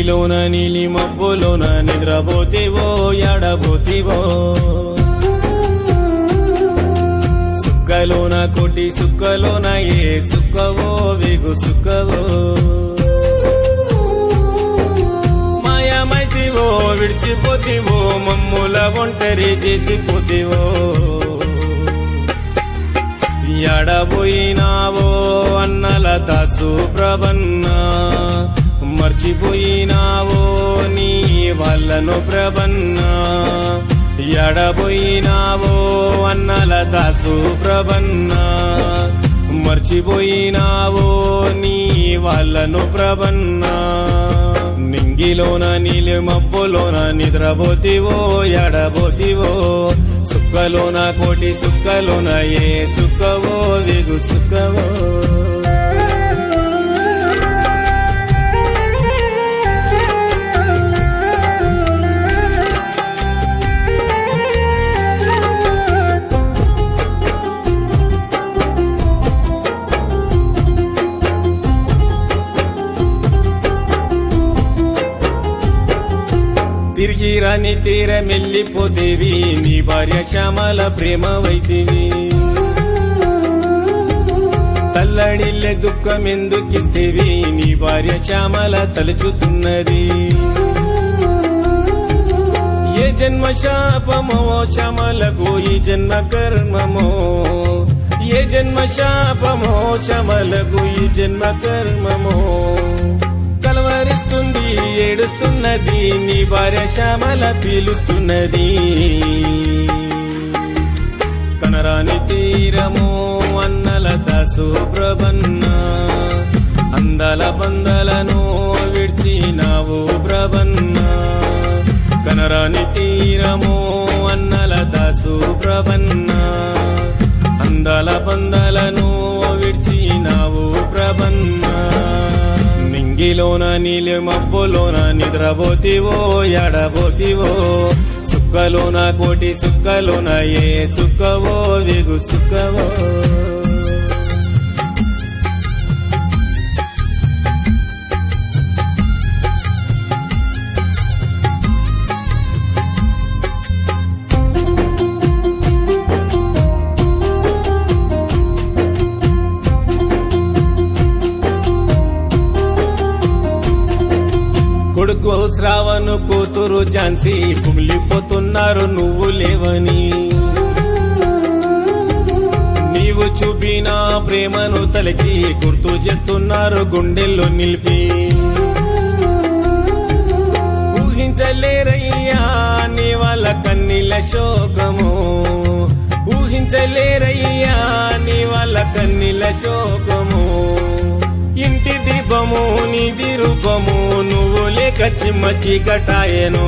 నింగిలోన నీలి మబ్బులోన నిద్రపోతేవో ఎడబోతేవో సుక్కలోన కోటి సుక్కలోన ఏ సుక్కవో వెగు సుక్కవో మాయమైతివో విడిచిపోతివో మమ్ముల ఒంటరి చేసిపోతివో ఎడబోయినావో అన్నల దాసు ప్రభన్న మర్చిపోయినావో నీ వాళ్ళను ప్రభన్న ఎడబోయినావో అన్నల దాసు ప్రభన్న మర్చిపోయినావో నీ వాళ్ళను ప్రభన్న నింగిలోన నీలి మబ్బులోన నిద్రపోతివో ఎడబోతివో సుక్కలోన కోటి సుక్కలోన ఏ సుక్కవో వెగు సుక్కవో తిరిగి రాని తీర మెల్లిపోతేవి నీ భార్య శ్యామల ప్రేమ వైతివి తల్లడిల్లే దుఃఖం ఎందుకిస్తేవి నీ భార్య శ్యామల తలుచుతున్నది ఏ జన్మ శాపమో శ్యామలకు ఈ జన్మ కర్మమో ఏ జన్మ శాపమో శ్యామలకు ఈ జన్మ కర్మమో కలవరిస్తుంది ఏడుస్తున్నది నీ భార్య శ్యామల పీలుస్తున్నది కనరాని తీరము అన్నల దాసు ప్రభన్న అందల బందలను విడిచినావు ప్రభన్న కనరాని తీరము అన్నల దాసు ప్రభన్న అందల బందలను విడిచినావు ప్రభన్న నింగిలోన నీలి మబ్బులోన నిద్రపోతివో ఎడబోతివో సుక్కలోన కోటి సుక్కలోన ఏ సుక్కవో వెగు సుక్కవో కొడుకు శ్రావణు కూతురు ఝాన్సీ కుమిలిపోతున్నారు నువ్వు లేవని నీవు చూపిన ప్రేమను తలచి గుర్తు చేస్తున్నారు గుండెల్లో నిలిపి ఊహించలేరయ్యా నీ వాళ్ళ కన్నీల శోకము ఊహించలేరయ్యా నీ వాళ్ళ కన్నీల శోకము ఇంటి దీపము నీది రూపము నువ్వు లేక చిమ్మ చీకటాయను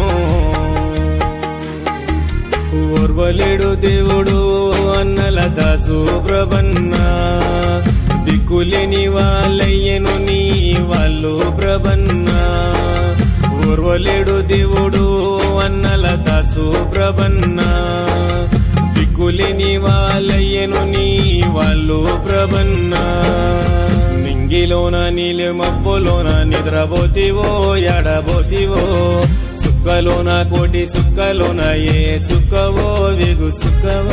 ఓర్వలేడు దేవుడు అన్నల దాసు ప్రభన్న దిక్కులేని వాళ్ళయ్యను నీ వాళ్ళు ప్రభన్న ఓర్వలేడు దేవుడు అన్నల దాసు ప్రభన్న దిక్కులేని వాళ్ళయ్యను నీ వాళ్ళు ప్రభన్న నింగిలోన నీలి మబ్బులోన నిద్రపోతివో ఎడబోతివో సుక్కలోన కోటి సుక్కలోన ఏ సుక్కవో వెగు సుక్కవో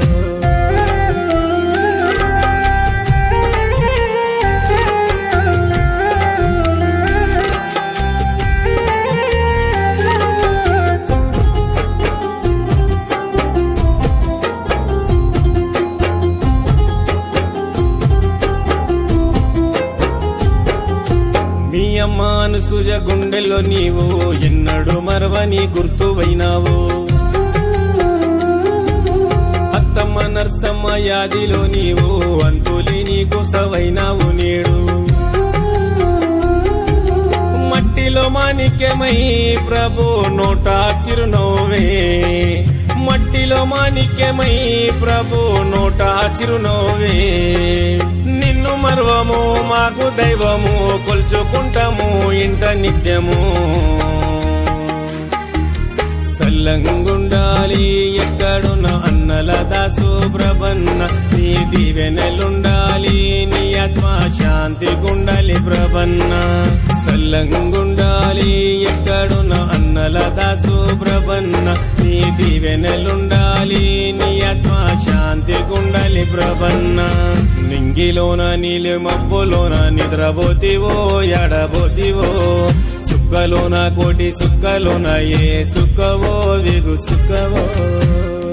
మీ అమ్మ అనుసూజ గుండెల్లో నీవు ఎన్నడూ మరవని గుర్తువైనావు అత్తమ్మ నర్సమ్మ యాదిలో నీవు అంతులేని కుసవైనావు నేడు మట్టిలో మాణిక్యమై ప్రభు నోట చిరునవ్వే మట్టిలో మాణిక్యమై ప్రభు నోట చిరునవ్వే నిన్ను మర్వము మాకు దైవము కొల్చుకుంటాము ఇంట నిత్యము సల్లంగుండాలి ఎక్కడున్న అన్న అన్నల దాసు ప్రభన్న నీ దీవెనలుండాలి నీ ఆత్మ శాంతి గుండాలి ప్రభన్న సల్లంగుండాలి ఎక్కడున్న అన్నల దాసు ప్రభన్న నీ దీవెనలుండాలి నీ ఆత్మ శాంతి గుండాలి ప్రభన్న నింగిలోన నీలి మబ్బులోన నిద్రపోతివో ఎడబోతివో సుక్కలోన కోటి సుక్కలోన ఏ సుక్కవో విగు సుక్కవో